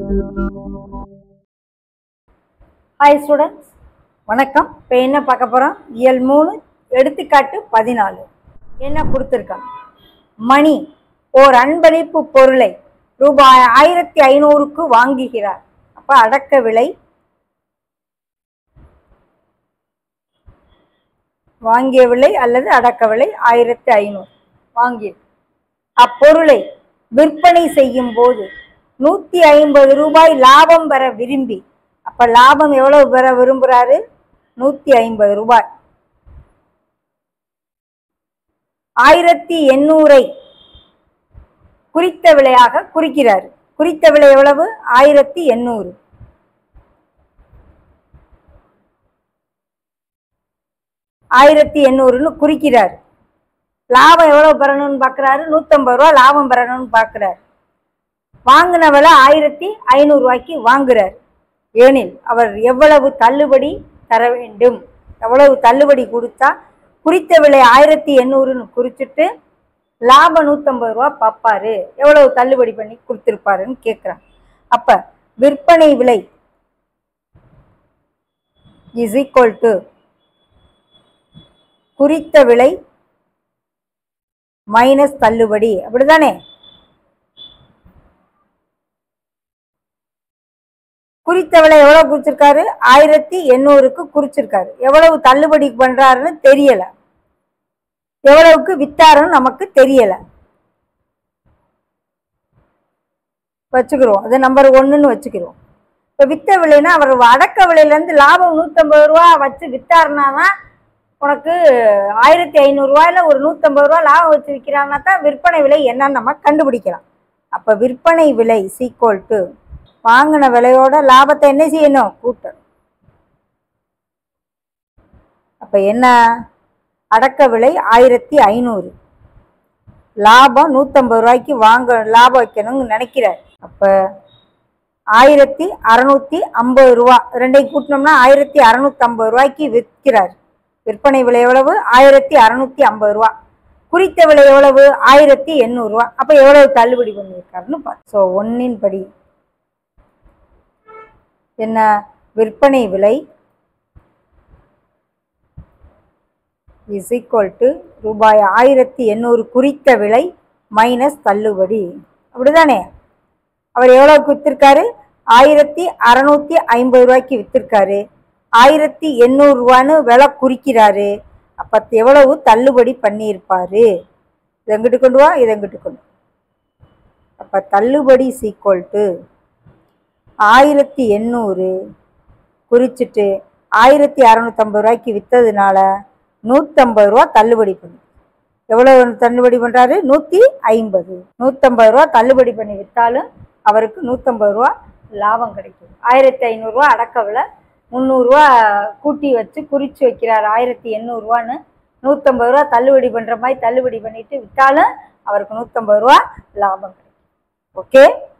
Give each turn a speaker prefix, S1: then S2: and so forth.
S1: Hi students வணக்கம் இப்போ என்ன பார்க்க போகிறோம் இயல் மூணு எடுத்துக்காட்டு பதினாலு என்ன கொடுத்துருக்காங்க மணி ஓர் அன்பளிப்பு பொருளை ரூபாய் ஆயிரத்தி ஐநூறுக்கு வாங்குகிறார் அப்போ அடக்க விலை வாங்கிய விலை அல்லது அடக்க விலை ஆயிரத்தி ஐநூறு வாங்கியது அப்பொருளை விற்பனை செய்யும் போது நூற்றி ஐம்பது ரூபாய் லாபம் பெற விரும்பி அப்ப லாபம் எவ்வளவு பெற விரும்புறாரு நூத்தி ஐம்பது ரூபாய் ஆயிரத்தி எண்ணூறை குறித்த விலையாக குறிக்கிறார் குறித்த விலை எவ்வளவு ஆயிரத்தி எண்ணூறு ஆயிரத்தி எண்ணூறுன்னு குறிக்கிறார் லாபம் எவ்வளவு பெறணும்னு பார்க்குறாரு நூற்றம்பது ரூபா லாபம் பெறணும்னு பார்க்குறாரு வாங்கின விலை ஆயிரத்தி ஐநூறு ரூபாய்க்கு வாங்குறார் ஏனில் அவர் எவ்வளவு தள்ளுபடி தர வேண்டும் எவ்வளவு தள்ளுபடி கொடுத்தா குறித்த விலை ஆயிரத்தி எண்ணூறுன்னு குறிச்சிட்டு லாபம் நூற்றம்பது ரூபா பார்ப்பாரு எவ்வளவு தள்ளுபடி பண்ணி கொடுத்துருப்பாருன்னு கேட்குறான் அப்போ விற்பனை விலை இஸ் ஈக்குவல் டு குறித்த விலை மைனஸ் தள்ளுபடி அப்படிதானே குறித்த விலை எவ்வளவு குறிச்சிருக்காரு ஆயிரத்தி எண்ணூறுக்கு குறிச்சிருக்காரு எவ்வளவு தள்ளுபடி பண்றாருன்னு தெரியல எவ்வளவுக்கு வித்தாருன்னு நமக்கு தெரியல வச்சுக்கிறோம் அது நம்பர் ஒன்றுன்னு வச்சுக்கிறோம் இப்போ வித்த விலைன்னா அவர் அடக்க விலையிலேருந்து லாபம் நூற்றம்பது ரூபா வச்சு வித்தாருனா தான் உனக்கு ஆயிரத்தி ஐநூறுரூவாயில் ஒரு நூற்றம்பது ரூபா லாபம் வச்சு விற்கிறாங்கன்னா தான் விற்பனை விலை என்னன்னு நம்ம கண்டுபிடிக்கலாம் அப்போ விற்பனை விலை சீக்வல் டு வாங்கின விலையோட லாபத்தை என்ன செய்யணும் கூட்டணும் அப்போ என்ன அடக்க விலை ஆயிரத்தி ஐநூறு லாபம் நூற்றம்பது ரூபாய்க்கு வாங்க லாபம் வைக்கணும்னு நினைக்கிறார் அப்போ ஆயிரத்தி அறநூற்றி ஐம்பது ரூபா ரெண்டையும் கூட்டினோம்னா ஆயிரத்தி அறநூற்றம்பது ரூபாய்க்கு விற்கிறார் விற்பனை விலை எவ்வளவு ஆயிரத்தி அறநூற்றி ஐம்பது ரூபா குறித்த விலை எவ்வளவு ஆயிரத்தி எண்ணூறுரூவா அப்போ எவ்வளவு தள்ளுபடி பண்ணியிருக்காருன்னு பாரு ஸோ ஒன்றின் படி என்ன விற்பனை விலை இஸ் ஈக்குவல் டு ரூபாய் ஆயிரத்தி எண்ணூறு குறித்த விலை மைனஸ் தள்ளுபடி அப்படிதானே அவர் எவ்வளோக்கு வித்திருக்காரு ஆயிரத்தி அறநூற்றி ஐம்பது ரூபாய்க்கு வித்திருக்காரு ஆயிரத்தி எண்ணூறுரூவான்னு விலை குறிக்கிறாரு அப்போ எவ்வளவு தள்ளுபடி பண்ணியிருப்பாரு இதை எங்கிட்டு கொண்டு வா இதை எங்கிட்டு கொண்டு வா. அப்போ தள்ளுபடி சீக்வல் டு ஆயிரத்தி எண்ணூறு குறிச்சிட்டு ஆயிரத்தி அறநூற்றம்பது ரூபாய்க்கு விற்றதுனால நூற்றம்பது ரூபா தள்ளுபடி பண்ணு எவ்வளோ தள்ளுபடி பண்ணுறாரு நூற்றி ஐம்பது நூற்றம்பது ரூபா தள்ளுபடி பண்ணி விற்றாலும் அவருக்கு நூற்றம்பது ரூபா லாபம் கிடைக்கும் ஆயிரத்தி ஐநூறுரூவா அடக்க விலை முந்நூறுரூவா கூட்டி வச்சு குறித்து வைக்கிறார் ஆயிரத்தி எண்ணூறுரூவான்னு நூற்றம்பது ரூபா தள்ளுபடி பண்ணுற மாதிரி தள்ளுபடி பண்ணிட்டு விற்றாலும் அவருக்கு நூற்றம்பது ரூபா லாபம் கிடைக்கும் ஓகே